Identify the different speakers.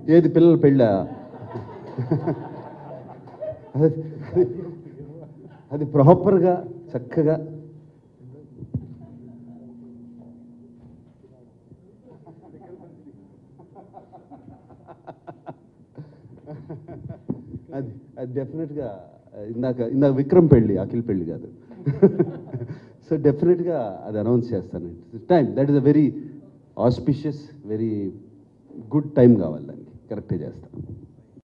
Speaker 1: ఏది పిల్లల పెళ్ళా అది అది ప్రాపర్గా చక్కగా అది అది డెఫినెట్గా ఇందాక ఇందాక విక్రమ్ పెళ్ళి అఖిల్ పెళ్ళి కాదు సో డెఫినెట్గా అది అనౌన్స్ చేస్తాను time that is a very auspicious very good time కావాలి దానికి కరెక్టే చేస్తాను